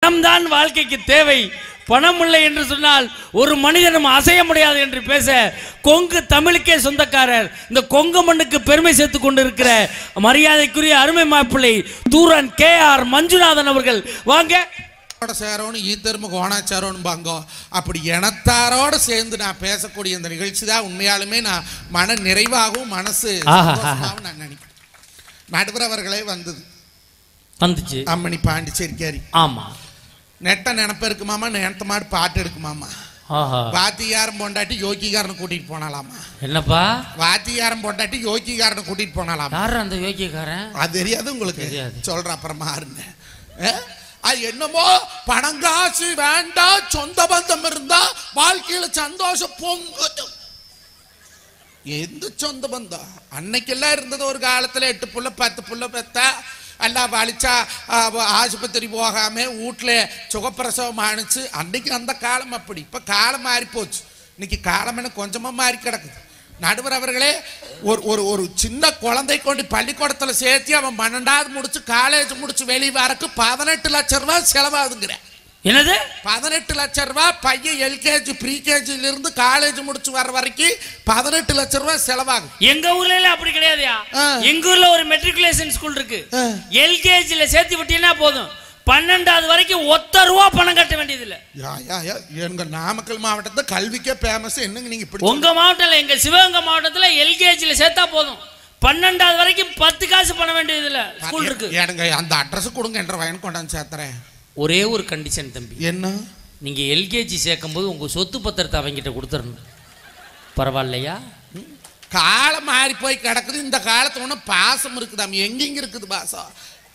பணம்தான் வாழ்க்கைக்கு தேவை பணம் இல்லை என்று சொன்னால் ஒரு மனிதனும் அசைய முடியாது என்று பேச கொங்கு தமிழுக்கே சொந்தக்காரர் இந்த கொங்கு மண்ணுக்கு பெருமை சேர்த்து கொண்டிருக்கிற மரியாதைக்குரிய அருமை மாப்பிள்ளை தூரன் கே ஆர் மஞ்சுநாதன் அவர்கள் வாங்க ோட சேரோன்னு ஈத்தரும கோணாச்சாரோன்னு பாங்கோ அப்படி இனத்தாரோட சேர்ந்து நான் பேசக்கூடிய இந்த நிகழ்ச்சி தான் உண்மையாலுமே நான் மன நிறைவாகவும் மனசு ஆஹா. சந்தோஷமாகவும் நான் நினைக்கிறேன் நடுவரவர்களே வந்தது வந்துச்சு அம்மணி பாண்டிச்சேரிக்காரி ஆமா நெட்ட நினப்பு இருக்குமாமா நேத்த மாடு பாட்டு எடுக்குமாமா ஆஹா வாத்தியாரம் பொண்டாட்டி யோகிகாரனை கூட்டிட்டு போனாலாமா என்னப்பா வாத்தியாரம் பொண்டாட்டி யோகிகாரனை கூட்டிட்டு போனாலாமா யார் அந்த யோக்கியக்காரன் அது தெரியாது உங்களுக்கு தெரியாது. சொல்றேன் அப்புறமா இருங்க அது என்னமோ பணம் காசு வேண்டாம் சொந்த பந்தம் இருந்தா வாழ்க்கையில சந்தோஷம் பொங்குது எந்த சொந்த பந்தம் அன்னைக்கெல்லாம் இருந்தது ஒரு காலத்துல எட்டு புள்ள பத்து புள்ள பெத்தா எல்லாம் வலிச்சா அஹ், ஆஸ்பத்திரி போகாம வீட்டுல சுகப்பிரசவம் ஆணிச்சு அன்னைக்கு அந்த காலம் அப்படி இப்ப காலம் மாறி போச்சு இன்னைக்கு காலம் என்ன கொஞ்சமா மாறி கிடக்குது நடுவர் அவர்களே ஒரு ஒரு ஒரு சின்ன குழந்தை கொண்டு பள்ளிக்கூடத்துல சேர்த்து அவன் பன்னெண்டாவது முடிச்சு காலேஜ் முடிச்சு வெளியே வரக்கு பதினெட்டு லட்சம் ரூபாய் செலவாகுதுங்கிற என்னது பதினெட்டு லட்சம் ரூபாய் பையன் எல்கேஜி ப்ரீகேஜில இருந்து காலேஜ் முடிச்சு வர வரைக்கும் பதினெட்டு லட்சம் ரூபாய் செலவாகும் எங்க ஊர்ல எல்லாம் அப்படி கிடையாதுயா ஆ. எங்க ஊர்ல ஒரு மெட்ரிகுலேஷன் ஸ்கூல் இருக்கு ஆ. எல்கேஜில சேர்த்து விட்டீங்கன்னா போதும் பன்னெண்டாவது வரைக்கும் ஒத்த ரூபா பணம் கட்ட வேண்டியது இல்ல யா யா யா எங்க நாமக்கல் மாவட்டத்தை கல்விக்கே ஃபேமஸ் என்னங்க நீங்க இப்படி உங்க மாவட்டத்துல எங்க சிவகங்கை மாவட்டத்துல எல்கேஜில சேர்த்தா போதும் பன்னெண்டாவது வரைக்கும் பத்து காசு பண்ண வேண்டியது இல்ல ஸ்கூல் இருக்கு எனக்கு அந்த அட்ரஸ் கொடுங்க என்ற வயன் கொண்டாந்து சேர்த்துறேன் ஒரே ஒரு கண்டிஷன் தம்பி என்ன நீங்க எல்கேஜி சேர்க்கும் போது உங்க சொத்து பத்திரத்தை அவங்கிட்ட கொடுத்துடணும் பரவாயில்லையா காலம் மாறி போய் கிடக்குது இந்த காலத்துல ஒன்றும் பாசம் இருக்குதாம் எங்கெங்க இருக்குது பாசம்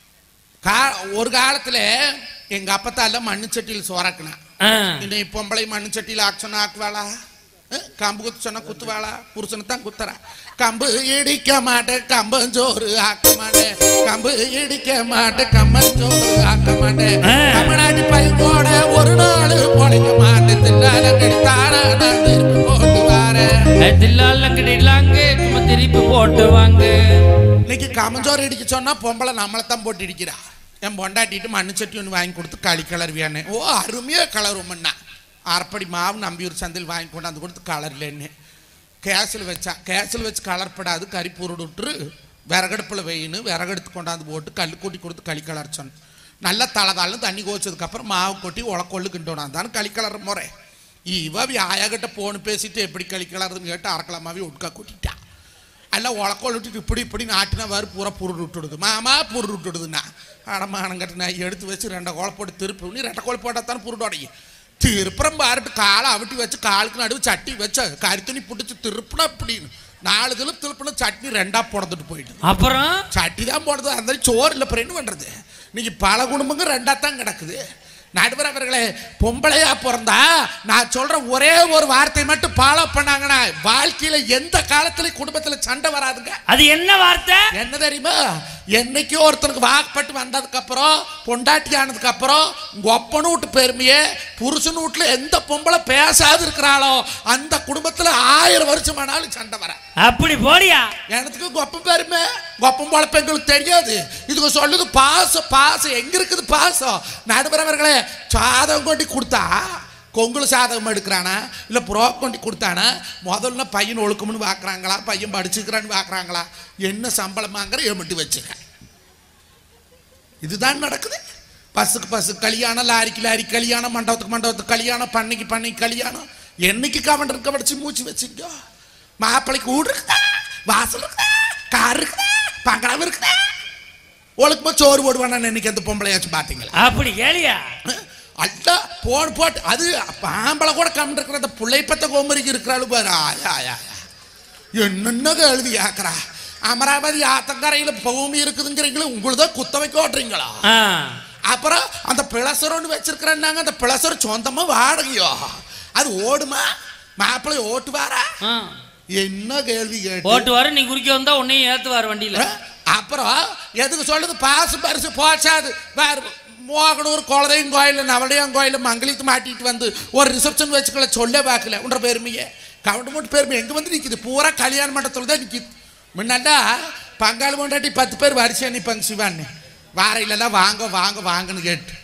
கா ஒரு காலத்துல எங்க அப்பத்தால மண்ணு சட்டியில் சோறாக்குனா ஆ. இன்னும் பொம்பளை மண்ணு சட்டியில் ஆக்ஷன் ஆக்குவாளா அஹ், கம்பு குத்து சொன்னா குத்துவாளா புருஷனை தான் குத்துறா கம்பு இடிக்க மாட்டேன் கம்பஞ்சோறு ஆக்க மாட்டேன் கம்பு இடிக்க மாட்டேன் கம்பஞ்சோறு ஆக்க மாட்டேன் ஆ. தமிழ்நாட்டு பையனோட ஒரு நாள் பொழைக்க மாட்டேன் தில்லால கடித்தான நான் திருப்பி போட்டு வரேன் தில்லால கிடைக்கலாங்க சும்மா திருப்பி போட்டு வாங்க இன்னைக்கு கமஞ்சோறு இடிக்க சொன்னா பொம்பளை நம்மளை தான் போட்டு இடிக்கிறா என் பொண்டாட்டிட்டு மண்ணு சட்டி ஒன்று வாங்கி கொடுத்து களி கிளறுவியானே ஓ அருமையாக கிளறுமண்ணா அரைப்படி மாவு நம்பியூர் சந்தையில் வாங்கி கொண்டாந்து கொடுத்து கலர்லன்னு கேஸில் வச்சா கேஸில் வச்சு கலர்படாது கறி பொருடு விட்டுரு விறகடுப்பில் வெயின்னு விறகெடுத்து கொண்டாந்து போட்டு கல் கூட்டி கொடுத்து களி கலர் சொன்னேன் நல்லா தலை தாளும் தண்ணி கோச்சதுக்கப்புறம் மாவு கொட்டி உலக்கொள்ளு கிண்டோனான் தான் களி கலர் முறை இவ ஆயாகிட்ட போன் பேசிட்டு எப்படி களி கலருதுன்னு கேட்டு அரைக்கலாமாவே உட்கா கூட்டிட்டா எல்லாம் உலக்கோல் விட்டுட்டு இப்படி இப்படி நாட்டினா வாரு பூரா புருடு விட்டுடுது மாமா புருடு விட்டுடுதுண்ணா அடமானங்கட்டு நான் எடுத்து வச்சு ரெண்டை கோலை போட்டு திருப்பி நீ ரெட்டை கோலை போட்டால் தானே புருடு உடையும் திருப்புறம் பாருட்டு காலை அவிட்டி வச்சு காலுக்கு நடுவு சட்டி வச்சு கருத்துணி பிடிச்சி திருப்பினா அப்படின்னு நாலு திலும் திருப்பினா சட்னி ரெண்டா புடந்துட்டு போயிடுது அப்புறம் சட்டி தான் போடுறது அந்த சோறு இல்லை அப்புறம் என்ன பண்ணுறது இன்னைக்கு பல குடும்பங்க ரெண்டா தான் கிடக்குது நடுவர் அவர்களே பொம்பளையா பிறந்தா நான் சொல்ற ஒரே ஒரு வார்த்தை மட்டும் ஃபாலோ பண்ணாங்கன்னா வாழ்க்கையில எந்த காலத்துலயும் குடும்பத்துல சண்டை வராதுங்க அது என்ன வார்த்தை என்ன தெரியுமா என்னைக்கோ ஒருத்தனுக்கு வாக்கப்பட்டு வந்ததுக்கு அப்புறம் பொண்டாட்டி ஆனதுக்கு அப்புறம் உங்க ஒப்பனு வீட்டு பெருமையே புருஷன் வீட்டுல எந்த பொம்பளை பேசாது இருக்கிறாளோ அந்த குடும்பத்துல ஆயிரம் வருஷம் ஆனாலும் சண்டை வர அப்படி போடியா எனக்கு கொப்பம் பெருமை கொப்பம் பொழப்பு எங்களுக்கு தெரியாது இதுக்கு சொல்லுது பாசம் பாசம் எங்க இருக்குது பாசம் நடுவரவர்களே சாதகம் கொண்டு கொடுத்தா கொங்குல சாதகம் எடுக்கிறானா இல்லை புரோ கொண்டு கொடுத்தானா முதல்ல பையன் ஒழுக்கம்னு பார்க்குறாங்களா பையன் படிச்சுக்கிறான்னு பார்க்குறாங்களா என்ன சம்பளம் வாங்குற எமிட்டு வச்சுக்க இதுதான் நடக்குது பஸ்ஸுக்கு பஸ்ஸு கல்யாணம் லாரிக்கு லாரி கல்யாணம் மண்டபத்துக்கு மண்டபத்துக்கு கல்யாணம் பண்ணைக்கு பண்ணைக்கு கல்யாணம் என்னைக்கு கவண்டர் கவடிச்சு மூச்சு வச்சுக்கோ மாப்பிள்ளைக்கு வீடு இருக்குதா வாசல் இருக்குதா கார் இருக்குதா பங்களம் இருக்குதா ஒழுக்கமா சோறு போடுவானா இன்னைக்கு அந்த பொம்பளையாச்சும் பார்த்தீங்களா அப்படி கேளியா அல்ல போன் போட்டு அது ஆம்பளை கூட கம்மி இருக்கிற அந்த புள்ளைப்பத்த கோமரிக்கு இருக்கிறாள் பாரு ஆயா ஆயா ஆயா. என்னென்ன கேள்வி கேட்குறா அமராவதி ஆத்தங்கரையில் பூமி இருக்குதுங்கிறீங்களா உங்களுக்கு தான் குத்த வைக்க ஓட்டுறீங்களா ஆ. அப்புறம் அந்த பிளசர் ஒன்று வச்சிருக்கிறேன்னாங்க அந்த பிளசர் சொந்தமா வாடகையோ அது ஓடுமா மாப்பிள்ளை ஓட்டுவாரா ஆ. என்ன கேள்வி கேட்டு ஓட்டுவாரு நீ குறுக்க வந்தா உன்னையும் ஏத்துவாரு வண்டியில அப்புறம் எதுக்கு சொல்லுது பாசு பரிசு போச்சாது வேறு மோகனூர் குலதெய்வம் கோயில் நவடையம் கோயில் மங்களத்து மாட்டிட்டு வந்து ஒரு ரிசப்ஷன் வச்சுக்கல சொல்ல பார்க்கல உன்ற பெருமையே கவுண்ட் மட்டும் பெருமை எங்கே வந்து நிற்கிது பூரா கல்யாண மண்டபத்தில் தான் நிற்கிது முன்னாண்டா பங்காளி கொண்டாட்டி பத்து பேர் வரிசையா நிற்பாங்க சிவான்னு வாரையிலலாம் வாங்க வாங்க வாங்கன்னு கேட்டு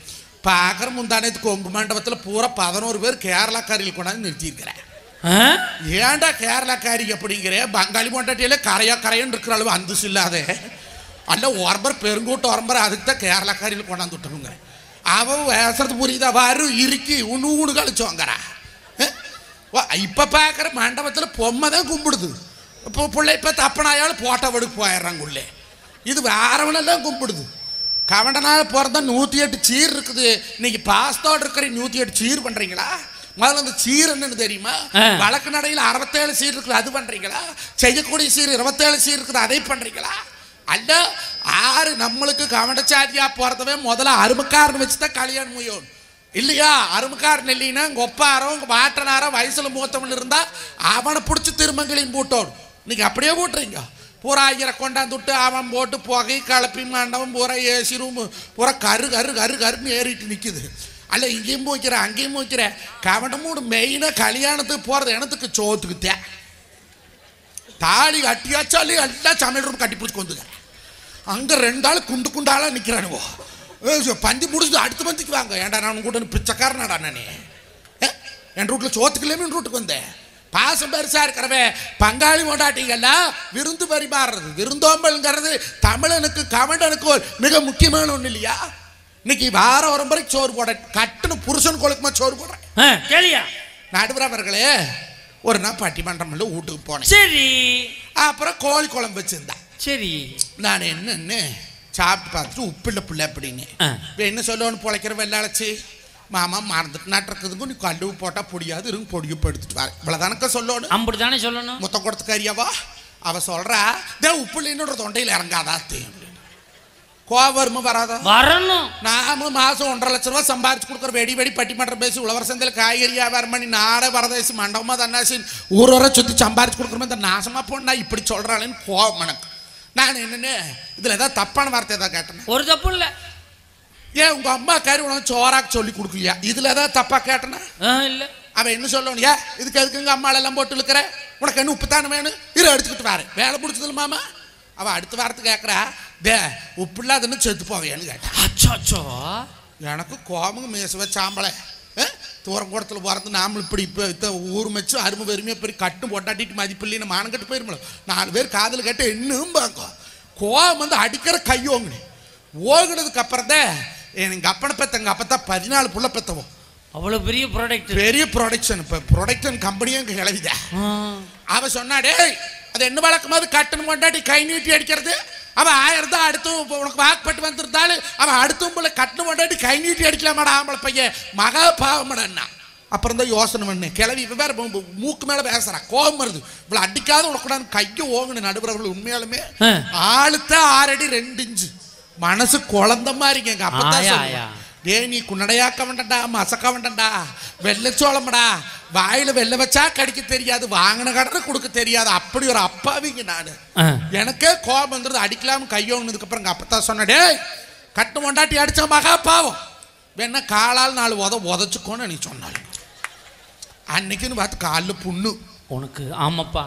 பார்க்குற முந்தானத்து கொங்கு மண்டபத்தில் பூரா பதினோரு பேர் கேரளாக்காரியில் கொண்டாந்து நிறுத்தியிருக்கிறேன் ஆ? ஏன்டா கேரளாக்காரி அப்படிங்கிற பங்காளி பொண்டாட்டியில கரையா கரையன்னு இருக்கிற அளவு அந்தஸ்து இல்லாத அல்ல ஒரம்பர் பெருங்கூட்டம் ஒரம்பர் அதுக்கு தான் கேரளாக்காரியில் கொண்டாந்து விட்டுருங்க அவன் பேசுறது புரியுதா வாரு இறுக்கி உண்ணு ஊனு கழிச்சோங்கிறா இப்போ பார்க்குற மண்டபத்தில் பொம்மை தான் கும்பிடுது இப்போ பிள்ளை இப்போ தப்பனாயாலும் போட்டோ எடுக்க போயிடுறாங்க உள்ளே இது வேறவனெல்லாம் கும்பிடுது கவண்டனால பிறந்தா நூற்றி எட்டு சீர் இருக்குது இன்னைக்கு பாஸ்தோடு இருக்கிற நூற்றி எட்டு சீர் பண்ணுறீங்களா முதல்ல அந்த சீர் என்னன்னு தெரியுமா ஆ. வழக்கு நடையில் அறுபத்தேழு சீர் இருக்குது அது பண்ணுறீங்களா செய்யக்கூடிய சீர் இருபத்தேழு சீர் இருக்குது அதை பண்ணுறீங்களா அல்ல ஆறு நம்மளுக்கு கவண்டச்சாதியா பிறந்தவே முதல்ல அருமக்காரன் வச்சு தான் கல்யாணம் முடியும் இல்லையா அருமக்காரன் இல்லைன்னா உங்க ஒப்பாரோ உங்க மாற்றனாரோ வயசுல மூத்தவன் இருந்தா அவனை பிடிச்சி திருமங்களையும் போட்டோம் இன்னைக்கு அப்படியே போட்டுறீங்க பூரா ஐயரை கொண்டாந்து விட்டு அவன் போட்டு புகை கலப்பி மண்டபம் பூரா ஏசி ரூம் பூரா கரு கரு கரு கருன்னு ஏறிட்டு நிற்குது அல்ல இங்கேயும் போய்க்கிற அங்கேயும் போய்க்கிற கவண்டமூடு மெயினாக கல்யாணத்துக்கு போகிறது எனத்துக்கு சோத்துக்கு தே தாலி கட்டியாச்சாலே எல்லாம் சமையல் ரூம் கட்டி பிடிச்சி வந்துங்க அங்கே ரெண்டு ஆள் குண்டு குண்டாலாம் நிற்கிறானுவோ பந்தி முடிஞ்சு அடுத்த பந்திக்கு வாங்க ஏன்டா நான் கூட பிச்சைக்காரனாடா நானே ஏ, என் ரூட்டில் சோத்துக்கலையுமே என் ரூட்டுக்கு வந்தேன் பாசம் பெருசா இருக்கிறவே பங்காளி கொண்டாட்டிங்கெல்லாம் விருந்து பரிமாறுறது விருந்தோம்பல்ங்கிறது தமிழனுக்கு கவண்டனுக்கு ஒரு மிக முக்கியமான ஒன்று இல்லையா இன்னைக்கு வார ஒரு முறைக்கு சோறு போட கட்டுன்னு புருஷன் கொழுக்குமா சோறு போடுறேன் ஆ, கேளியா நடுவர் அவர்களே ஒரு நாள் பட்டிமன்றம்ல வீட்டுக்கு போனேன் சரி அப்புறம் கோழி குழம்பு வச்சிருந்தேன் சரி நான் என்னன்னு சாப்பிட்டு பார்த்துட்டு உப்பில்ல பிள்ளை அப்படின்னு ஆ. இப்போ என்ன சொல்லணும்னு பிழைக்கிற வெள்ளாளச்சி மாமா மறந்துட்டு நாட்டுறதுக்கு நீ கழுவு போட்டால் பொடியாது இருங்க பொடியும் எடுத்துட்டு வர இவ்வளோதானக்க சொல்லணும் அப்படி தானே சொல்லணும் மொத்த கொடுத்துக்காரியாவா அவ சொல்றா தே உப்பு இல்லைன்னு தொண்டையில் இறங்காதா தே கோவருமா வராதா வரணும் நாம மாசம் ஒன்றரை லட்ச ரூபா சம்பாரிச்சு கொடுக்குற வெடி வெடி பட்டிமன்றம் பேசி உழவர் சந்தையில் காய்கறி வியாபாரம் பண்ணி நாடே வரதேசி மண்டபமா தன்னாசி ஊர் வர சுற்றி சம்பாரிச்சு கொடுக்குறோமே இந்த நாசமா போனா இப்படி சொல்றாளேன்னு கோவம் எனக்கு நான் என்னன்னு இதுல ஏதாவது தப்பான வார்த்தை ஏதாவது கேட்டேன் ஒரு தப்பு இல்லை ஏன் உங்க அம்மா கறி உனக்கு சோறாக்கு சொல்லி கொடுக்கலையா இதுல ஏதாவது தப்பா கேட்டனா ஆ இல்லை அவன் என்ன சொல்லணும் ஏன் இதுக்கு எதுக்கு எங்க அம்மால எல்லாம் போட்டு இழுக்கிற உனக்கு என்ன உப்பு தானே வேணும் இரு எடுத்துக்கிட்டு வாரு வேலை பிடிச்சதுல மாமா அவ அடுத்த வாரத்துக்கு கேட்குறா தே உப்பு இல்லாதன்னு செத்து போவேன்னு கேட்டா அச்சோ அச்சோ எனக்கு கோபங்க மேசுவ சாம்பலை தூரங்கூடத்தில் பிறந்து நாமளும் இப்படி இப்போ இத்த ஊர் மச்சு அருமை பெருமையாக பெரிய கட்டு பொட்டாட்டிட்டு மதிப்பு இல்லைன்னு மானம் கட்டு போயிருமோ நாலு பேர் காதில் கேட்டு இன்னும் பார்க்கும் கோபம் வந்து அடிக்கிற கையோங்கனே ஓகுனதுக்கு அப்புறம் தான் எங்கள் அப்பனை பெத்த எங்கள் அப்பத்தான் பதினாலு புள்ள பெத்தவோம் அவ்வளோ பெரிய ப்ராடக்ட் பெரிய ப்ரொடக்ஷன் இப்போ ப்ரொடக்ஷன் கம்பெனியும் இங்கே கிளவிதா அவ சொன்னாடே அது என்ன வழக்கமாவது கட்டணம் கொண்டாடி கை நீட்டி அடிக்கிறது அவன் ஆயிரம் தான் அடுத்தும் இப்போ உனக்கு வாக்குப்பட்டு வந்திருந்தாலும் அவன் அடுத்தும் போல கட்டணம் கொண்டாடி கை நீட்டி அடிக்கலாமாடா ஆம்பளை பையன் மகா பாவமடா அப்புறம் தான் யோசனை பண்ணு கிளவி இவன் வேற மூ- மூக்கு மேல பேசுறான் கோபம் வருது இவ்வளவு அடிக்காத உனக்கூடாது கையை ஓங்கணும் நடுவர்கள் உண்மையாலுமே ஆ. ஆளுத்தான் ஆறடி ரெண்டு இன்ச்சு மனசு குழந்த மாதிரிங்க எங்க அப்பதான் ஆயா, சொல்லுவான். ஆயா. டேய் நீ குன்னடையாக்க வேண்டா மசக்க வேண்டா வெள்ளச்சோளம்டா வாயில வெள்ளை வச்சா கடிக்க தெரியாது வாங்கின கடனை கொடுக்க தெரியாது அப்படி ஒரு அப்பாவிங்க நானு ஆ. எனக்கே கோபம் வந்துருது அடிக்கலாம் கையோங்கினதுக்கு அப்புறம் எங்க அப்பத்தான் சொன்ன டேய் கட்டு மொண்டாட்டி அடிச்ச மகா பாவம் வேணா காலால் நாலு உத உதச்சுக்கோன்னு நீ சொன்னாலும் அன்னைக்குன்னு பார்த்து காலில் புண்ணு உனக்கு ஆமாப்பா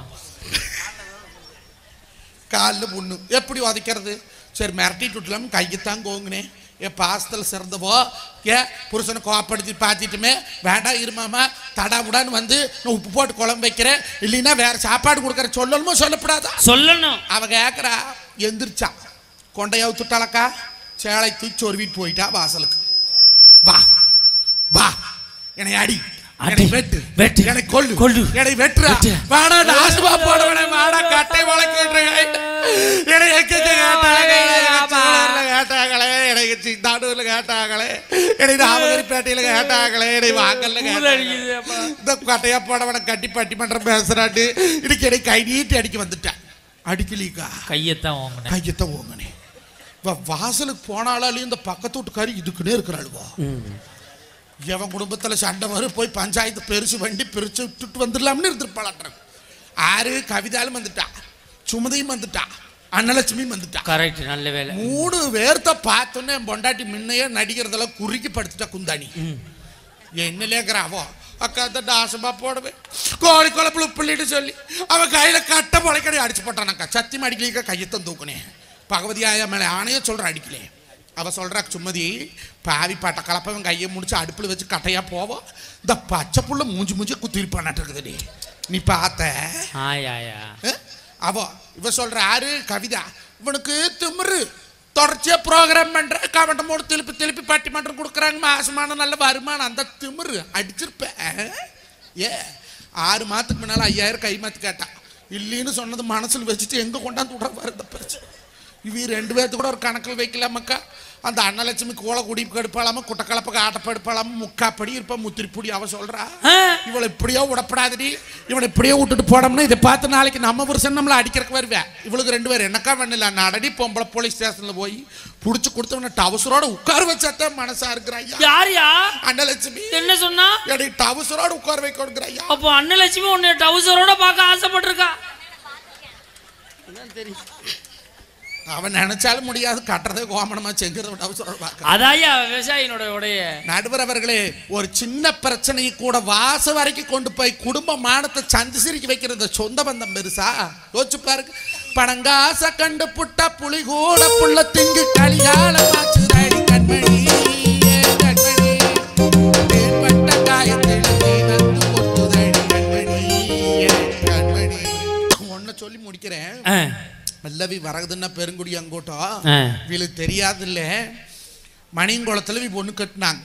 காலில் புண்ணு எப்படி உதைக்கிறது சரி மிரட்டிட்டு விட்டலாம் கையத்தான் கோங்குனேன் என் பாசத்தில் சிறந்தவோ ஏ புருஷனை கோவப்படுத்தி பார்த்துட்டுமே வேண்டாம் இருமாமா தடாமுடான்னு வந்து நான் உப்பு போட்டு குழம்பு வைக்கிறேன் இல்லைன்னா வேற சாப்பாடு கொடுக்குற சொல்லணுமோ சொல்லப்படாதா சொல்லணும் அவ கேட்குறா எந்திரிச்சா கொண்டைய அவுத்துட்டாளக்கா சேலை தூக்கி சொருவிட்டு போயிட்டா வாசலுக்கு வா வா என்னை அடி அடி. என்னை வெட்டு வெட்டு. என்னை கொல்லு கொல்லு. என்னை வெட்டுறா வெட்டு. வாடா நாசுவா போடுவனே வாடா கட்டை வளர்க்கின்றேன் என்னை எங்க கேட்டாங்க சோழர்ல கேட்டாங்களே என்னை சிந்தாடூர்ல கேட்டாங்களே என்னை நாமகரிப்பேட்டையில கேட்டாங்களே என்னை வாங்கல்ல கேட்டாங்களே இந்த கட்டையா போடவனை கட்டி பட்டி பண்ற பேசுறாட்டு இன்னைக்கு என்னை கை நீட்டி அடிக்க வந்துட்டேன் அடிக்கலீக்கா கையத்தான் வாங்கினேன் கையத்தை ஓங்கனே வா வாசலுக்கு போனாலும் இந்த பக்கத்து வீட்டுக்காரி இதுக்குன்னே இருக்கிறாளுவா எவன் குடும்பத்துல சண்டை வரும் போய் பஞ்சாயத்து பெருசு வண்டி பிரிச்சு விட்டுட்டு வந்துடலாம்னு இருந்திருப்பாளாட்றேன் ஆறு கவிதாலும் வந்துட்டா சுமதியும் வந்துட்டா அன்னலட்சுமியும் வந்துட்டா கரெக்ட் நல்ல வேலை மூணு பேர்த்த பார்த்தோன்னே என் பொண்டாட்டி முன்னையே நடிக்கிறதெல்லாம் குறுக்கி படுத்துட்டா குந்தாணி என்னலேங்கிறாவோ அக்கா அந்த டாசமா போடுவேன் கோழி குழப்புல உப்புள்ளிட்டு சொல்லி அவன் கையில கட்ட பொழைக்கடி அடிச்சு போட்டானக்கா சத்தியம் அடிக்கலிக்கா கையத்தான் தூக்குனே பகவதி ஆயா மேலே ஆணைய சொல்ற அடிக்கலே அவ சொல்றா சும்மதி பாவி பாட்ட கலப்பவன் கையை முடிச்சு அடுப்பில் வச்சு கட்டையா போவோம் இந்த பச்சை புள்ள மூஞ்சி மூஞ்சி குத்திருப்பானாட்டு இருக்குதுடி நீ பார்த்த ஆயாயா அஹ்? அவ இவ சொல்ற யாரு கவிதா இவனுக்கு திமிரு தொடர்ச்சியா ப்ரோக்ராம் பண்ற கவண்டம் போட்டு திருப்பி திருப்பி பட்டிமன்றம் கொடுக்குறாங்க மாசமான நல்ல வருமானம் அந்த திமிரு அடிச்சிருப்பேன் அஹ்? ஏ ஆறு மாதத்துக்கு முன்னால ஐயாயிரம் கை மாத்து கேட்டா இல்லைன்னு சொன்னது மனசுல வச்சுட்டு எங்க கொண்டாந்து விடுற பாரு இந்த பிரச்சனை இவ ரெண்டு பேர்த்து கூட ஒரு கணக்கில் வைக்கலாமக்கா அந்த அன்னலட்சுமி கோலை குடி கெடுப்பாளாம குட்டக்கலப்பக்கு ஆட்டப்படுப்பாளாம முக்காப்படி இருப்பா முத்திரிப்புடி அவ சொல்றா ஆ, இவளை இப்படியே விடப்படாதடி இவனை இப்படியே விட்டுட்டு போனோம்னா இதை பார்த்து நாளைக்கு நம்ம புருஷன் நம்மளை அடிக்கிறக்கு வருவேன் இவளுக்கு ரெண்டு பேரும் என்னக்கா பண்ணல நடடி பொம்பளை போலீஸ் ஸ்டேஷன்ல போய் புடிச்சு கொடுத்தவன டவுசரோட உட்கார வச்சாத்தான் மனசா இருக்கிறாய்யா யாருயா அன்னலட்சுமி என்ன சொன்னா எடி டவுசரோட உட்கார வைக்க கொடுக்குறாய்யா அப்போ அன்னலட்சுமி உன்னை டவுசரோட பார்க்க ஆசைப்பட்டிருக்கா அவன் நினைச்சாலும் முடியாது கட்டுறதே கோமணமா செஞ்சுறத டவுசரோட பார்க்க அதாயா விவசாயினோட உடைய நடுவர் அவர்களே ஒரு சின்ன பிரச்சனையை கூட வாச வரைக்கும் கொண்டு போய் குடும்ப மானத்தை சந்தி சிரிக்க வைக்கிற இந்த சொந்த பந்தம் பெருசா யோசிச்சு பாருங்க பணங்காச கண்டு புட்டா புலி கூட புள்ள திங்கு கலிகால வாச்சுதாடி கண்மணி ஏ கண்மணி மேற்பட்ட காயத்தில் நீ வந்து கொட்டுதடி கண்மணி ஏ கண்மணி ஒன்ன சொல்லி முடிக்கிறேன் ஆ, மெல்லவி வரகுதுன்னா பெருங்குடி அங்கோட்டம் ஆ. இவளுக்கு தெரியாதுல்ல மணியங்குளத்தில் இவ பொண்ணு கட்டினாங்க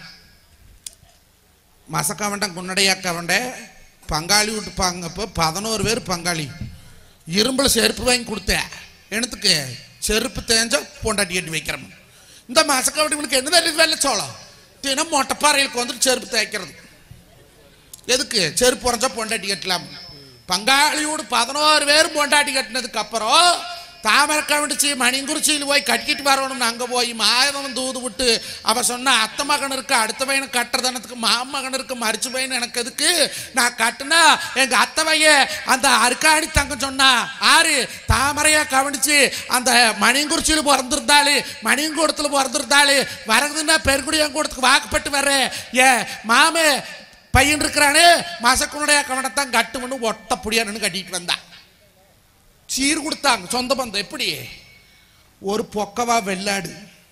மசக்கவண்டம் குன்னடையாக்கவண்ட பங்காளி விட்டு பாங்கப்போ பதினோரு பேர் பங்காளி இரும்பில் செருப்பு வாங்கி கொடுத்தேன் எனத்துக்கு செருப்பு தேஞ்சா பொண்டாட்டி கட்டி வைக்கிறோம் இந்த மசக்கவண்டி இவனுக்கு என்ன தெரியுது வெள்ளை சோளம் தினம் மொட்டைப்பாறைகளுக்கு வந்துட்டு செருப்பு தேய்க்கிறது எதுக்கு செருப்பு உறைஞ்சா பொண்டாட்டி கட்டலாம் பங்காளியோடு பதினோரு பேர் பொண்டாட்டி கட்டினதுக்கு அப்புறம் தாமரக்கவண்டிச்சு மணிங்குறிச்சியில் போய் கட்டிக்கிட்டு வரணும்னு அங்கே போய் மாதவன் தூது விட்டு அவ சொன்ன அத்தை மகன் இருக்கு அடுத்த பையனை கட்டுறதனத்துக்கு மாமகன் இருக்கு மறிச்சு பையன் எனக்கு எதுக்கு நான் கட்டுனா எங்க அத்தை பையன் அந்த அருக்காணி தங்கம் சொன்னா ஆறு தாமரையா கவனிச்சு அந்த மணிங்குறிச்சியில் பிறந்திருந்தாளு மணியங்கூடத்தில் பிறந்திருந்தாளு வரதுன்னா பெருங்குடியங்கூடத்துக்கு வாக்குப்பட்டு வர்றேன் ஏ மாமே பையன் இருக்கிறானே மசக்குனுடைய கவனத்தான் கட்டுமனு ஒட்ட புடியானு கட்டிட்டு வந்தான் சீர் கொடுத்தாங்க சொந்த பந்தம் எப்படி ஒரு பொக்கவா வெள்ளாடு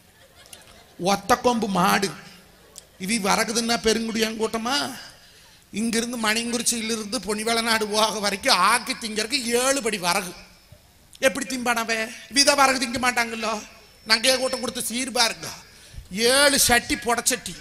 ஒத்த கொம்பு மாடு இது வரகுதுன்னா பெருங்குடியாங்கூட்டமா இங்கிருந்து மணிங்குறிச்சியிலிருந்து பொன்னிவேல நாடு போக வரைக்கும் ஆக்கி திங்கறதுக்கு ஏழு படி வரகு எப்படி திம்பானவே வித வரகு திங்க மாட்டாங்கல்லோ நங்கைய கூட்டம் கொடுத்து சீர் பாருங்க ஏழு சட்டி புடச்சட்டி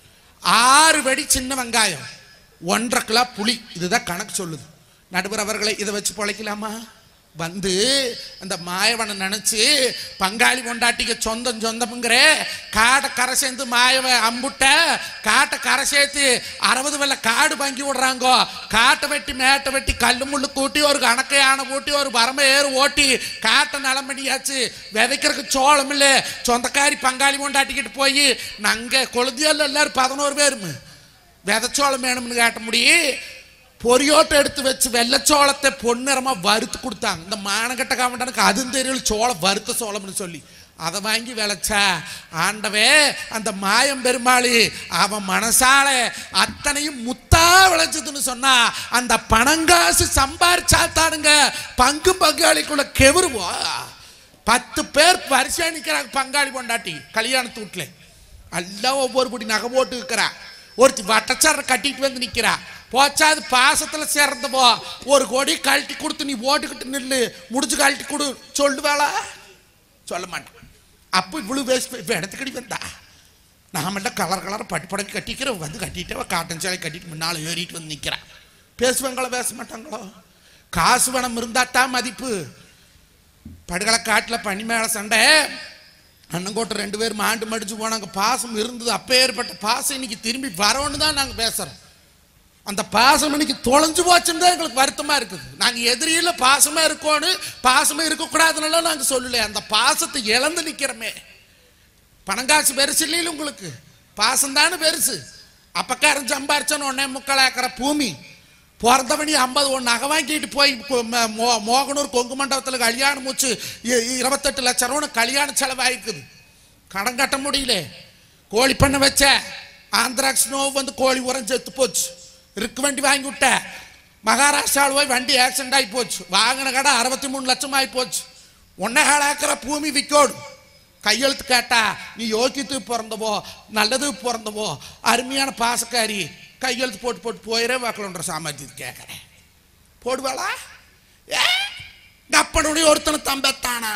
ஆறு வெடி சின்ன வெங்காயம் ஒன்றரை கிலோ புளி இதுதான் கணக்கு சொல்லுது நடுவர் அவர்களை இதை வச்சு பொழைக்கலாமா வந்து அந்த மாயவனை நினைச்சு பங்காளி கொண்டாட்டிக்கு சொந்தம் சொந்தம்ங்கிற காடை கரை சேர்ந்து மாயவ அம்புட்ட காட்டை கரை சேர்த்து அறுபது வெள்ள காடு வாங்கி விடுறாங்கோ காட்டை வெட்டி மேட்டை வெட்டி கல்லு முள்ளு கூட்டி ஒரு கணக்கு யானை பூட்டி ஒரு பரம ஏறு ஓட்டி காட்டை நலமணியாச்சு விதைக்கிறதுக்கு சோளம் இல்லை சொந்தக்காரி பங்காளி கொண்டாட்டிக்கிட்டு போய் நாங்க கொழுந்தியால் எல்லாரும் பதினோரு பேருமே விதைச்சோளம் வேணும்னு கேட்ட முடியும் பொரியோட்டை எடுத்து வச்சு வெள்ளச்சோளத்தை பொன்னிறமா வறுத்து கொடுத்தாங்க இந்த மானகட்ட காமண்டனுக்கு அதுவும் தெரியல சோளம் வறுத்த சோளம்னு சொல்லி அதை வாங்கி விளைச்சா ஆண்டவே அந்த மாயம் பெருமாளி அவன் மனசால அத்தனையும் முத்தா விளைச்சதுன்னு சொன்னா அந்த பணங்காசு சம்பாரிச்சாத்தானுங்க பங்கு பங்காளிக்குள்ள கெவருவோம் பத்து பேர் வரிசையா நிக்கிறாங்க பங்காளி கொண்டாட்டி கல்யாணத்து வீட்டுல எல்லாம் ஒவ்வொரு படி நகை போட்டு இருக்கிறா ஒருத்தி வட்டச்சார கட்டிட்டு வந்து நிக்கிறா போச்சாது பாசத்துல சேர்ந்த போ ஒரு கோடி கழட்டி கொடுத்து நீ ஓட்டுக்கிட்டு நில்லு முடிச்சு கழட்டி கொடு சொல்லுவாளா சொல்ல மாட்டான் அப்போ இவ்வளவு வேஸ்ட் இப்போ இடத்துக்கடி வந்தா நாமெல்லாம் கலர் கலர் பட்டு படக்கு கட்டிக்கிறோம் வந்து கட்டிட்டு அவ காட்டன் சேலை கட்டிட்டு முன்னால் ஏறிட்டு வந்து நிற்கிறான் பேசுவாங்களோ பேச மாட்டாங்களோ காசு பணம் இருந்தா தான் மதிப்பு படுகளை காட்டில் பனி மேலே சண்டை அண்ணங்கோட்டை ரெண்டு பேரும் ஆண்டு மடிச்சு போனாங்க பாசம் இருந்தது அப்பேற்பட்ட பாசம் இன்னைக்கு திரும்பி வரணும்னு தான் நாங்கள் பேசுகிறோம் அந்த பாசம் இன்னைக்கு தொலைஞ்சு போச்சுன்னு தான் எங்களுக்கு வருத்தமா இருக்குது நாங்க எதிரியில பாசமா இருக்கோன்னு பாசமா இருக்கக்கூடாதுன்னு நாங்க சொல்லல அந்த பாசத்தை இழந்து நிக்கிறோமே பணங்காசு பெருசு இல்லையில உங்களுக்கு பாசம் தானே பெருசு அப்பக்காரன் சம்பாரிச்சான்னு ஒன்னே முக்கால் ஏக்கரை பூமி பிறந்தவனி ஐம்பது ஒன்று நகை வாங்கிட்டு போய் கொ- ம- மோ- மோகனூர் கொங்கு மண்டபத்தில் கல்யாணம் மூச்சு இ- இருபத்தெட்டு லட்சம் ரூபா கல்யாண செலவாயிருக்குது கடன் கட்ட முடியல கோழி பண்ண வச்ச ஆந்திராக்ஸ் நோவு வந்து கோழி உரம் செத்து போச்சு இருக்கு வண்டி வாங்கி விட்ட மகாராஷ்டிராவில் போய் வண்டி ஆக்சிடென்ட் ஆகி போச்சு வாங்கின கடை அறுபத்தி மூணு லட்சம் ஆகி போச்சு ஒன்னே கால் ஏக்கரை பூமி விற்கோடு கையெழுத்து கேட்டா நீ யோக்கியத்து பிறந்தவோ நல்லது பிறந்தவோ அருமையான பாசக்காரி கையெழுத்து போட்டு போட்டு போயிடே வாக்கலன்ற சாமர்த்தியத்தை கேட்குறேன் போடுவாளா ஏ கப்பனுடைய ஒருத்தனை தம்பத்தானா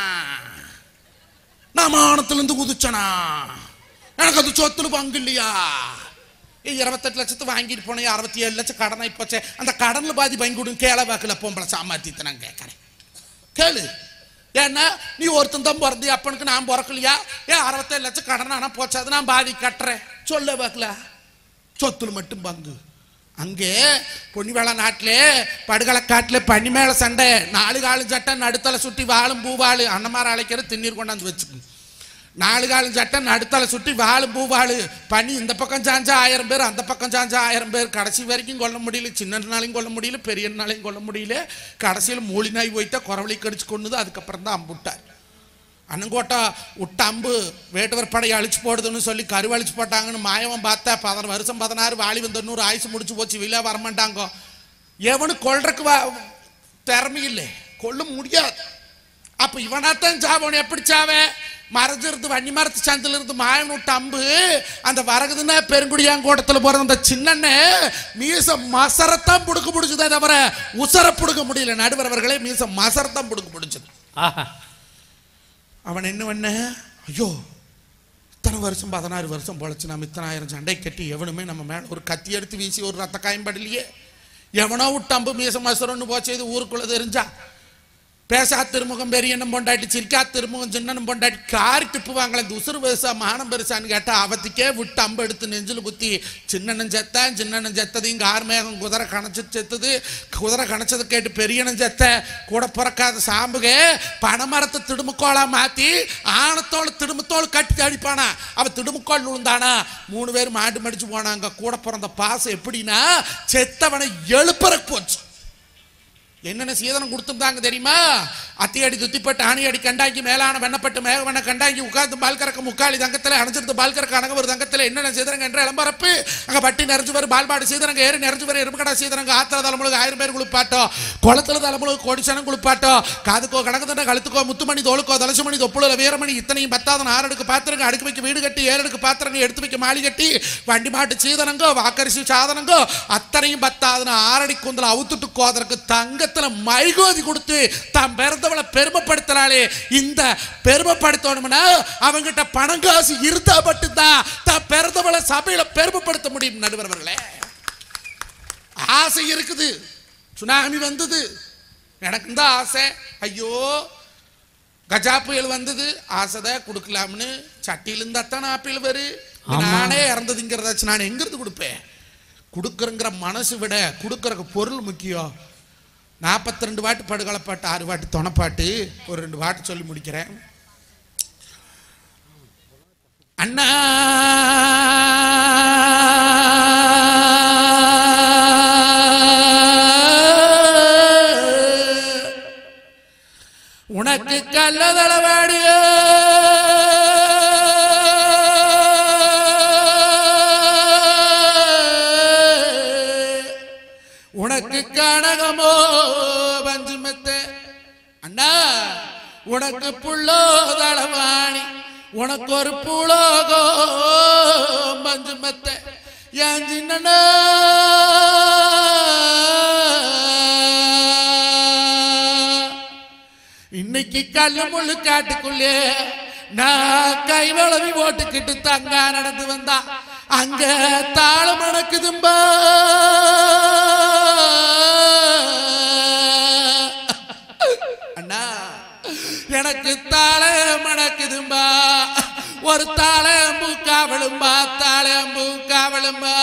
நான் மானத்திலிருந்து குதிச்சனா எனக்கு அது சொத்துல பங்கு இல்லையா ஏய், இருபத்தெட்டு லட்சத்து வாங்கிட்டு போனேன் அறுபத்தி ஏழு லட்சம் கடனை போச்சே அந்த கடன்ல பாதி வாங்கி கொடுங்க கேள வாக்குல பொம்பளை சாமர்த்தியத்தை நான் கேட்கறேன் கேளு ஏன்னா நீ ஒருத்தன் தான் பிறந்தி அப்பனுக்கு நான் பிறக்கலையா ஏன் அறுபத்தேழு லட்சம் கடன் ஆனா போச்சு அது நான் பாதி கட்டுறேன் சொல்ல வாக்குல சொத்துல மட்டும் பங்கு அங்கே பொன்னிவேள நாட்டிலே படுகலை காட்டில் பனி மேல சண்டை நாலு காலு சட்டை நடுத்தலை சுட்டி வாழும் பூவாளு அன்னமார அழைக்கிற திண்ணீர் கொண்டாந்து வச்சுக்கு நாலு காலு சட்டை நடுத்தலை சுட்டி வாழும் பூவாளு பனி இந்த பக்கம் சாஞ்சா ஆயிரம் பேர் அந்த பக்கம் சாஞ்சா ஆயிரம் பேர் கடைசி வரைக்கும் கொல்ல முடியல சின்ன நாளையும் கொல்ல முடியல பெரிய நாளையும் கொல்ல முடியல கடைசியில் மூலி நாய் போய்த்தா குறவழி கடிச்சு கொண்டுது அதுக்கப்புறம் தான் அம்புட்டார் அண்ணங்கோட்டை விட்ட அம்பு வேட்டுவர் படையை அழிச்சு போடுதுன்னு சொல்லி கருவழிச்சு போட்டாங்கன்னு மாயவன் பார்த்தா பதின வருஷம் பதினாறு வாலி வந்து நூறு ஆயுசு முடிச்சு போச்சு விழா வரமாட்டாங்க எவனு கொல்றக்கு வா திறமை இல்லை கொல்ல முடியாது அப்ப இவனாத்தான் சாவன் எப்படி சாவே மறைஞ்சிருந்து வன்னி மரத்து சந்தில இருந்து மாயன் விட்ட அம்பு அந்த வரகுதுன்னா பெருங்குடியாங்கோட்டத்தில் போற அந்த சின்னண்ண மீச மசரத்தான் புடுக்க பிடிச்சதே தவிர உசர புடுக்க முடியல நடுவர் அவர்களே மீச மசரத்தான் புடுக்க பிடிச்சது ஆஹா அவன் என்ன பண்ண ஐயோ இத்தனை வருஷம் பதினாறு வருஷம் பொழைச்சு நம்ம இத்தனாயிரம் சண்டை கட்டி எவனுமே நம்ம மேல ஒரு கத்தி எடுத்து வீசி ஒரு ரத்த காயம் படலையே எவனோ விட்டு அம்பு மீச மசரன்னு போச்சு இது ஊருக்குள்ள தெரிஞ்சா பேசா திருமுகம் பெரியனும் பொண்டாட்டி சிரிக்கா திருமுகம் சின்னனும் பொண்டாட்டி காரி துப்புவாங்களே இந்த உசுறு பெருசா மானம் பெருசான்னு கேட்டா அவத்துக்கே விட்டு அம்பு எடுத்து நெஞ்சில் குத்தி சின்னனும் செத்தேன் சின்னனும் செத்ததையும் கார் மேகம் குதிரை கணச்சு செத்துது குதிரை கணச்சதை கேட்டு பெரியனும் செத்த கூட பிறக்காத சாம்புகே பனைமரத்தை திடுமுக்கோளா மாத்தி ஆணத்தோள் திடுமுத்தோள் கட்டி அடிப்பானா அவ திடுமுக்கோள் விழுந்தானா மூணு பேர் மாட்டு மடிச்சு போனாங்க கூட பிறந்த பாசம் எப்படின்னா செத்தவனை எழுப்புறக்கு போச்சு என்னென்ன சீதனம் கொடுத்துருந்தாங்க தெரியுமா அத்தியடி துத்திப்பட்டு ஆணியடி கண்டாக்கி மேலான வெண்ணப்பட்டு மேகவன கண்டாக்கி உட்கார்ந்து பால் கறக்க முக்காலி தங்கத்தில் அணைஞ்சிருந்து பால் கறக்க அணங்க ஒரு தங்கத்தில் என்னென்ன சீதனங்க என்ற இளம்பரப்பு அங்க பட்டி நிறைஞ்சு வரும் பால்பாடு சீதனங்க ஏறி நிறைஞ்சு வரும் எருமக்கடா சீதனங்க ஆத்திர தலைமுழுக்கு ஆயிரம் பேர் குளிப்பாட்டோம் குளத்துல தலைமுழுக்கு கோடிச்சனம் குளிப்பாட்டோம் காதுக்கோ கணக்கு தண்டை கழுத்துக்கோ முத்துமணி தோளுக்கோ தலசுமணி தொப்புள வீரமணி இத்தனையும் பத்தாதன ஆறு அடுக்கு பாத்திரங்க அடுக்கு வைக்க வீடு கட்டி ஏழு அடுக்கு பாத்திரங்க எடுத்து வைக்க மாளி கட்டி வண்டி மாட்டு சீதனங்கோ வாக்கரிசி சாதனங்கோ அத்தனையும் பத்தாதன ஆறடி கூந்தல அவுத்துட்டு கோதற்கு தங்கத்துல மைகோதி கொடுத்து தான் பிறந்தவளை பெருமைப்படுத்துறாளே இந்த பெருமைப்படுத்தணும்னா அவங்கிட்ட பணம் காசு இருந்தா மட்டும்தான் தான் பிறந்தவளை சபையில பெருமைப்படுத்த முடியும் நடுவர் அவர்களே ஆசை இருக்குது சுனாமி வந்தது எனக்கு தான் ஆசை ஐயோ கஜா புயல் வந்தது ஆசைதான் கொடுக்கலாம்னு சட்டியில இருந்தா தான் ஆப்பிள் வரு ஆமா. நானே இறந்ததுங்கிறதாச்சு நான் எங்கிருந்து கொடுப்பேன் கொடுக்குறங்கிற மனசு விட கொடுக்குற பொருள் முக்கியம் நாற்பத்தி ரெண்டு வாட்டு படுகொலைப்பாட்டு ஆறு வாட்டு தொணப்பாட்டு ஒரு ரெண்டு வாட்டு சொல்லி முடிக்கிறேன் அண்ணா உனக்கு கள்ளதளவாடியோ உனக்கு கனகமோ பஞ்சுமெத்த அண்ணா உனக்கு புள்ளோ தளவாணி உனக்கு ஒரு புலோகோ பஞ்சுமெத்த என் சின்னண்ணா இன்னைக்கு கல்லு முள்ளு காட்டுக்குள்ளே நான் கை வளவி ஓட்டுக்கிட்டு தங்கா நடந்து வந்தா அங்க தாளம் நடக்குதும்பா அண்ணா எனக்கு தாளம் நடக்குதும்பா ஒரு தாளம்பூ காவலும்பா தாளம்பூ காவலும்பா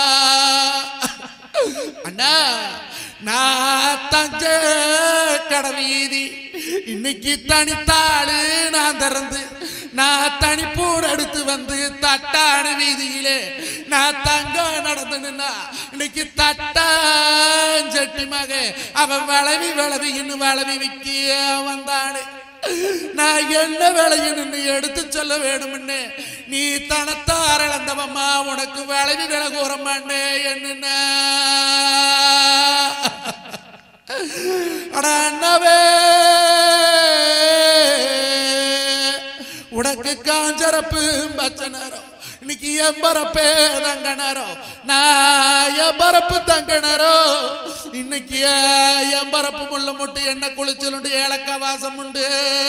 அண்ணா நான் தஞ்ச கடவீதி இன்னைக்கு தனித்தாளு நான் திறந்து நான் தனிப்பூர் எடுத்து வந்து தட்டான வீதியிலே நான் தங்க நடந்து நின்னா இன்னைக்கு தட்டாஞ்சட்டி மக அவன் வளவி வளவி இன்னும் வளவி விக்க வந்தானே நான் என்ன விளையணும்னு எடுத்து சொல்ல வேணும்னு நீ தனத்தார இழந்தவம்மா உனக்கு விளைவி விலை கூறமாண்ணே என்ன அட அண்ணவே உனக்கு காஞ்சரப்பு பச்சை நேரம் இன்னைக்கு எம்பரப்பே தங்க நேரம் நான் எம்பரப்பு தங்க நேரம் இன்னைக்கு எம்பரப்பு முள்ள முட்டு என்ன குளிச்சலுண்டு ஏலக்காய் வாசம் உண்டு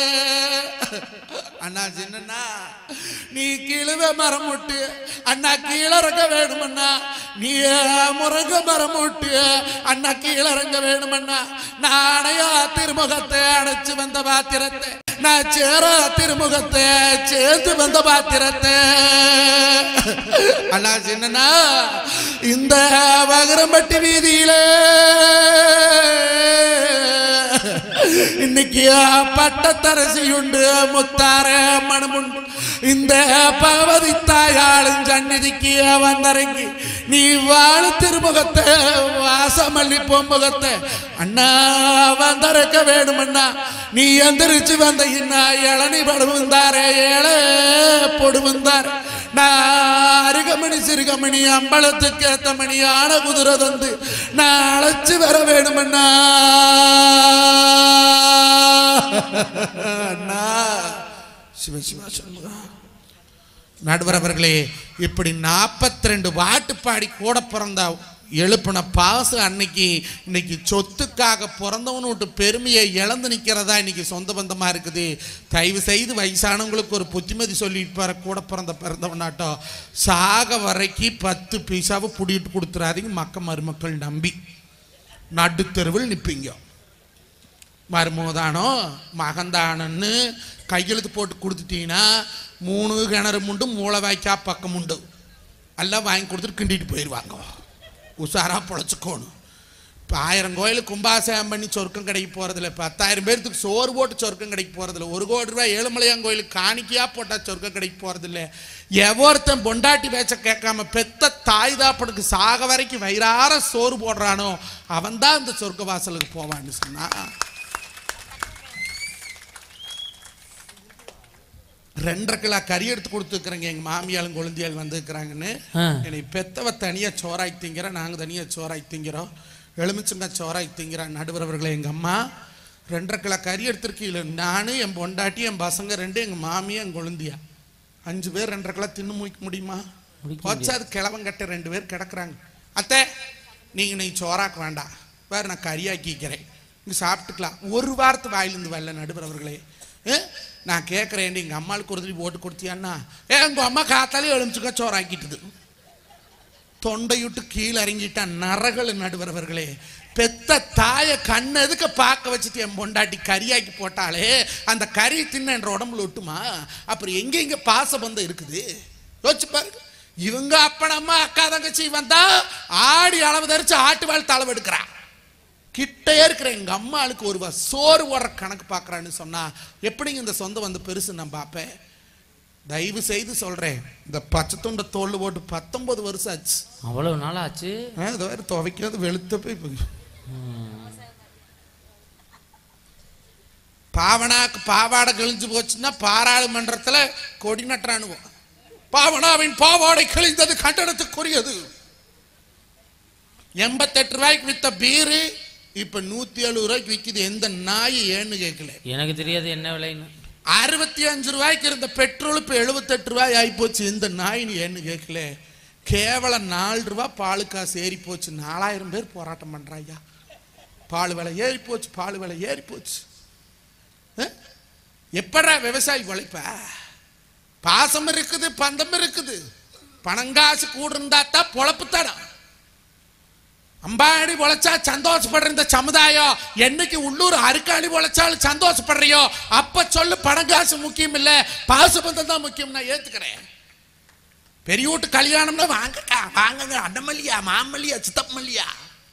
அண்ணா சின்னண்ணா நீ கீழவே மரம் முட்டு அண்ணா கீழறங்க வேணுமண்ணா நீ முருங்க மரம் முட்டு அண்ணா கீழறங்க வேணுமண்ணா நாளையா திருமுகத்தை அடைச்சு வந்த பாத்திரத்தை நான் சேர திருமுகத்தை சேர்த்து வந்த பாத்திரத்தை அண்ணா சின்னண்ணா இந்த வகரம்பட்டி வீதியிலே இன்னைக்கு பட்டத்தரசி உண்டு முத்தார மணமுண்டு இந்த பகவதி தாயாளும் சந்நிதிக்கு வந்தரங்கி நீ வாழ திருமுகத்தை வாசமல்லி பொம்புகத்தை அண்ணா வந்தரக்க வேணுமண்ணா நீ எந்திரிச்சு வந்த இன்னா இளநி படுவந்தார ஏழை பொடுவந்தார் நான் அருகமணி சிறுகமணி அம்பலத்துக்கு ஏத்த மணி ஆன குதிரை தந்து நான் அழைச்சு வர வேணுமண்ணா அண்ணா சிவ சிவா சொல்லுங்க நடுவர் அவர்களே இப்படி நாற்பத்தி ரெண்டு பாட்டு பாடி கூட பிறந்தா எழுப்பின பாசு அன்னைக்கு இன்னைக்கு சொத்துக்காக பிறந்தவனு விட்டு பெருமையை இழந்து நிற்கிறதா இன்னைக்கு சொந்த பந்தமாக இருக்குது தயவு செய்து வயசானவங்களுக்கு ஒரு புத்திமதி சொல்லிட்டு பாரு கூட பிறந்த பிறந்தவனாட்டம் சாக வரைக்கும் பத்து பைசாவை புடிட்டு கொடுத்துறாதீங்க மக்க மருமக்கள் நம்பி நடுத்தெருவில் நிற்பீங்க மருமோதானோ மகந்தானன்னு கையெழுத்து போட்டு கொடுத்துட்டீங்கன்னா மூணு கிணறு முண்டு மூளை வாய்க்கா பக்கம் உண்டு எல்லாம் வாங்கி கொடுத்துட்டு கிண்டிட்டு போயிடுவாங்க உஷாரா பொழைச்சிக்கோணும் இப்போ ஆயிரம் கோயிலுக்கு கும்பாசேகம் பண்ணி சொர்க்கம் கிடைக்க போகிறதில்ல பத்தாயிரம் பேர்த்துக்கு சோறு போட்டு சொர்க்கம் கிடைக்க போகிறதில்ல ஒரு கோடி ரூபாய் ஏழுமலையான் கோயிலுக்கு காணிக்கையாக போட்டால் சொர்க்கம் கிடைக்க போகிறதில்ல எவ்வொருத்தன் பொண்டாட்டி பேச்ச கேட்காம பெத்த தாய் தாப்பனுக்கு சாக வரைக்கும் வயிறார சோறு போடுறானோ அவன் தான் இந்த சொர்க்க வாசலுக்கு போவான்னு சொன்னா ரெண்டரை கிலோ கறி எடுத்து கொடுத்துருக்குறேங்க எங்கள் மாமியாலும் கொழுந்தியாலும் வந்திருக்கிறாங்கன்னு ஆ. என்னை பெத்தவ தனியாக சோறாய் திங்கிறேன் நாங்கள் தனியாக சோறாய் திங்கிறோம் எலுமிச்சங்க சோறாய் திங்கிறேன் நடுவரவர்களே எங்கள் அம்மா ரெண்டரை கிலோ கறி எடுத்திருக்கீங்கள நான் என் பொண்டாட்டி என் பசங்க ரெண்டு எங்கள் மாமியா என் கொழுந்தியா அஞ்சு பேர் ரெண்டரை கிலோ தின்னு முடிக்க முடியுமா முடிக்க போச்சு அது கிழவங்கட்ட ரெண்டு பேர் கிடக்குறாங்க அத்தை நீங்கள் நீ சோறாக்க வேண்டாம் வேறு நான் கறியாக்கிக்கிறேன் இங்கே சாப்பிட்டுக்கலாம் ஒரு வாரத்து வாயிலிருந்து வரல நடுவரவர்களே ஏ நான் கேட்குறேன் எங்கள் அம்மாளுக்கு ஒரு தடவை போட்டு கொடுத்தியான்னா ஏ உங்கள் அம்மா காத்தாலே எழுமிச்சுக்க சோறாக்கிட்டுது தொண்டையுட்டு கீழே இறங்கிட்டா நரகள் நடுவரவர்களே பெத்த தாய கண்ணை எதுக்கு பார்க்க வச்சுட்டு என் பொண்டாட்டி கறியாக்கி போட்டாலே அந்த கறி தின்ன என்ற உடம்புல ஒட்டுமா அப்புறம் எங்க எங்க பாசபந்தம் இருக்குது யோசிச்சு பாருங்க இவங்க அப்பனம்மா அக்கா தங்கச்சி வந்தா ஆடி அளவு தரிச்சு ஆட்டு வாழ் தளவு எடுக்கிறா கிட்டே இருக்கிற எங்க அம்மாளுக்கு ஒரு வ- சோறு ஓடுற கணக்கு பார்க்கறான்னு சொன்னா எப்படிங்க இந்த சொந்தம் வந்து பெருசு நான் பார்ப்பேன் தயவு செய்து சொல்றேன் இந்த பச்சை துண்டை தோல் போட்டு பத்தொன்பது வருஷம் ஆச்சு அவ்வளவு நாள் ஆச்சு ஆ, இது வேற துவைக்கிறது வெளுத்த போய் போய் பாவனாக்கு பாவாடை கிழிஞ்சு போச்சுன்னா பாராளுமன்றத்துல கொடி நட்டுறானுவோம் பாவனாவின் பாவாடை கிழிந்தது கண்டனத்துக்குரியது எண்பத்தெட்டு ரூபாய்க்கு வித்த பீரு இப்ப நூத்தி எழுபது ரூபாய்க்கு விக்குது எந்த நாய் ஏன்னு கேட்கல எனக்கு தெரியாது என்ன விலைன்னு அறுபத்தி அஞ்சு ரூபாய்க்கு இருந்த பெட்ரோல் இப்போ எழுபத்தெட்டு ரூபாய் ஆகிப்போச்சு இந்த நாயின்னு ஏன்னு கேட்கல கேவலம் நாலு ரூபா பால் காசு ஏறி போச்சு நாலாயிரம் பேர் போராட்டம் பண்றாய்யா பால் விலை ஏறி போச்சு பால் விலை ஏறி போச்சு அஹ்? எப்படா விவசாயி உழைப்ப பாசம் இருக்குது பந்தம் இருக்குது பணங்காசு கூட இருந்தா தான் பொழப்பு தடம் அம்பாடி உழைச்சா சந்தோஷப்படுற இந்த சமுதாயம் என்னைக்கு உள்ளூர் அருக்காளி உழைச்சாலும் சந்தோஷப்படுறியோ அப்ப சொல்லு பணம் காசு முக்கியம் இல்ல பாசுபந்தம் தான் முக்கியம் நான் ஏத்துக்கிறேன் பெரிய வீட்டு கல்யாணம்னா வாங்கக்கா வாங்குங்க அண்ணமல்லியா மாமல்லியா சித்தப்பமல்லியா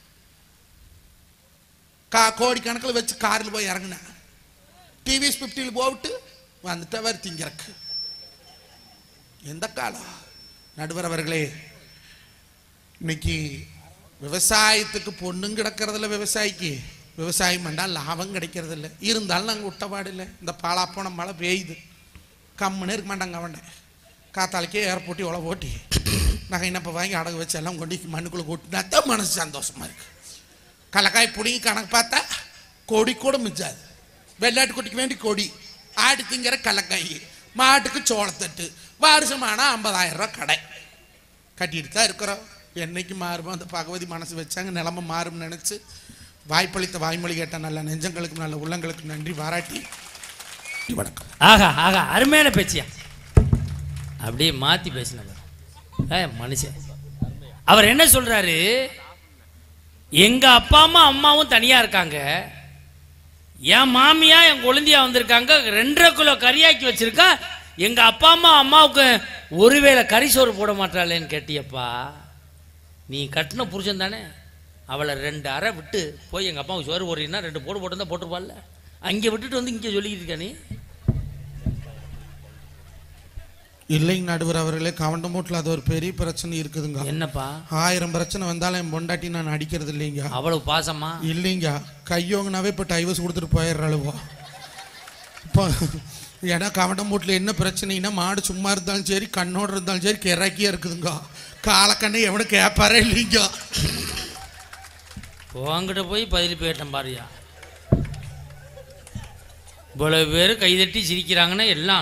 கா கோடி கணக்கில் வச்சு காரில் போய் இறங்குனேன் டிவிஎஸ் ஃபிஃப்டியில் போட்டு வந்துட்டு அவர் திங்கிறக்கு எந்த காலம் நடுவர் அவர்களே இன்னைக்கு விவசாயத்துக்கு பொண்ணும் கிடக்கிறதில்ல விவசாயிக்கு விவசாயம் பண்ணால் லாபம் கிடைக்கிறது இல்லை இருந்தாலும் நாங்கள் விட்டபாடு இல்லை இந்த பாலாப்போன மழை பெய்யுது கம்முன்னு இருக்க மாட்டாங்க அவன்ட காத்தாலைக்கே ஏர்போட்டி உழவு ஓட்டி நகை இனப்ப வாங்கி அடகு வச்சு எல்லாம் கொண்டு மண்ணுக்குள்ளே கொட்டினா தான் மனசு சந்தோஷமா இருக்கு கலக்காய் பிடிங்கி கணக்கு பார்த்தா கொடி கூட மிஞ்சாது வெள்ளாட்டு குட்டிக்கு வேண்டி கொடி ஆடி திங்கிற கலக்காய் மாட்டுக்கு சோளத்தட்டு வருஷமானா ஐம்பதாயிரம் ரூபாய் கடை கட்டிட்டு தான் இருக்கிறோம் என்னைக்கு மாறுமோ அந்த பகவதி மனசு வச்சாங்க நிலமை மாறும்னு நினச்சி வாய்ப்பளித்த வாய்மொழி கேட்ட நல்ல நெஞ்சங்களுக்கும் நல்ல உள்ளங்களுக்கும் நன்றி பாராட்டி வணக்கம் ஆகா ஆகா அருமையான பேச்சியா அப்படியே மாத்தி பேசினவர் ஏ மனுஷன் அவர் என்ன சொல்றாரு எங்க அப்பா அம்மா அம்மாவும் தனியா இருக்காங்க என் மாமியா என் குழந்தையா வந்திருக்காங்க ரெண்டரை கிலோ கறியாக்கி வச்சிருக்கா எங்க அப்பா அம்மா அம்மாவுக்கு ஒருவேளை கறி சோறு போட மாட்டாளேன்னு கேட்டியப்பா நீ கட்டின புருஷன் தானே அவளை ரெண்டு அறை விட்டு போய் எங்கள் அப்பாவுக்கு சோறு போடுறீங்கன்னா ரெண்டு போடு போட்டு போட்டுருப்பாள்ல அங்கே விட்டுட்டு வந்து இங்கே சொல்லிக்கிட்டு இருக்கா நீ இல்லைங்க நடுவர் அவர்களே கவண்டமூட்டில் அது ஒரு பெரிய பிரச்சனை இருக்குதுங்க என்னப்பா ஆயிரம் பிரச்சனை வந்தாலும் என் பொண்டாட்டி நான் அடிக்கிறது இல்லைங்க அவ்வளவு பாசமா இல்லைங்க கையோங்கனாவே இப்போ டைவர்ஸ் கொடுத்துட்டு போயிடுறாளுவோ இப்போ ஏன்னா கவண்டமூட்டில் என்ன பிரச்சனைனா மாடு சும்மா இருந்தாலும் சரி கண்ணோடு இருந்தாலும் சரி கிறக்கியாக இருக்குதுங்க காலக்கண்ணை எவனும் கேட்பாரே இல்லைங்க உங்ககிட்ட போய் பதில் போயிட்டேன் பாரியா இவ்வளவு பேர் கைதட்டி சிரிக்கிறாங்கன்னா எல்லாம்